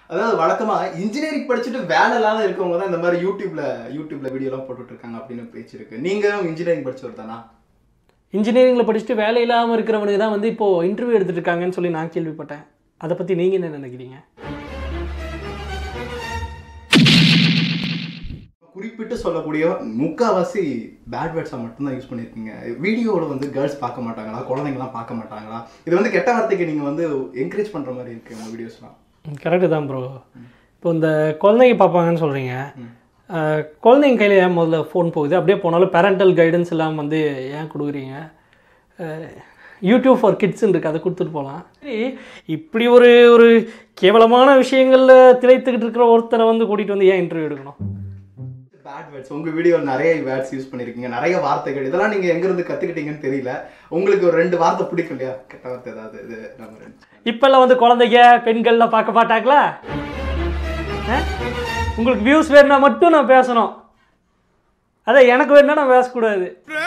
அதாவது வழக்கமா இன்ஜினியரிங் படிச்சுட்டு வேலை இல்லாத இருக்கவங்க தான் இந்த மாதிரி யூடியூப்ல யூடியூப்ல வீடியோலாம் போட்டுட்டு இருக்காங்க அப்படின்னு பேச்சு இருக்கு நீங்க இன்ஜினியரிங் படிச்சவர் தானா இன்ஜினியரிங்கில் படிச்சுட்டு வேலை இல்லாமல் இருக்கிறவனுக்கு தான் வந்து இப்போது இன்டர்வியூ எடுத்துட்டு இருக்காங்கன்னு சொல்லி நான் கேள்விப்பட்டேன் அதை பற்றி நீங்கள் என்ன நினைக்கிறீங்க குறிப்பிட்டு சொல்லக்கூடிய முக்காவாசி பேட் வேர்ட்ஸை மட்டும்தான் யூஸ் பண்ணியிருக்கீங்க வீடியோவில் வந்து கேர்ள்ஸ் பார்க்க மாட்டாங்களா குழந்தைங்கலாம் பார்க்க மாட்டாங்களா இது வந்து கெட்ட வார்த்தைக்கு நீங்கள் வந்து என்கரேஜ் பண்ணுற மாதிரி இருக்கு உங்கள் வீடியோஸ்லாம் கரெக்டு தான் ப்ரோ இப்போ இந்த குழந்தைங்க பார்ப்பாங்கன்னு சொல்கிறீங்க குழந்தைங்க கையில் ஏன் முதல்ல ஃபோன் போகுது அப்படியே போனாலும் பேரண்டல் கைடன்ஸ் எல்லாம் வந்து ஏன் கொடுக்குறீங்க அஹ், யூடியூப் ஃபார் கிட்ஸ்ன்னு இருக்குது அதை கொடுத்துட்டு போகலாம் சரி இப்படி ஒரு ஒரு கேவலமான விஷயங்களில் திளைத்துக்கிட்டு இருக்கிற ஒருத்தரை வந்து கூட்டிகிட்டு வந்து ஏன் இன்டர்வியூ எடுக்கணும் பேட் வேர்ட்ஸ் உங்கள் வீடியோவில் நிறைய வேர்ட்ஸ் யூஸ் பண்ணியிருக்கீங்க நிறைய வார்த்தைகள் இதெல்லாம் நீங்கள் எங்கேருந்து கற்றுக்கிட்டீங்கன்னு தெரியல உங்களுக்கு ஒரு ரெண்டு வார்த்தை பிடிக்கும் இல்லையா கெட்ட வார்த்தை ஏதாவது இது நம்ம ரெண்டு இப்போல்லாம் வந்து குழந்தைங்க பெண்கள்லாம் பார்க்க மாட்டாங்களா அஹ்? உங்களுக்கு வியூஸ் வேணும்னா மட்டும் நான் பேசணும் அதான் எனக்கு வேணும்னா நான் பேசக்கூடாது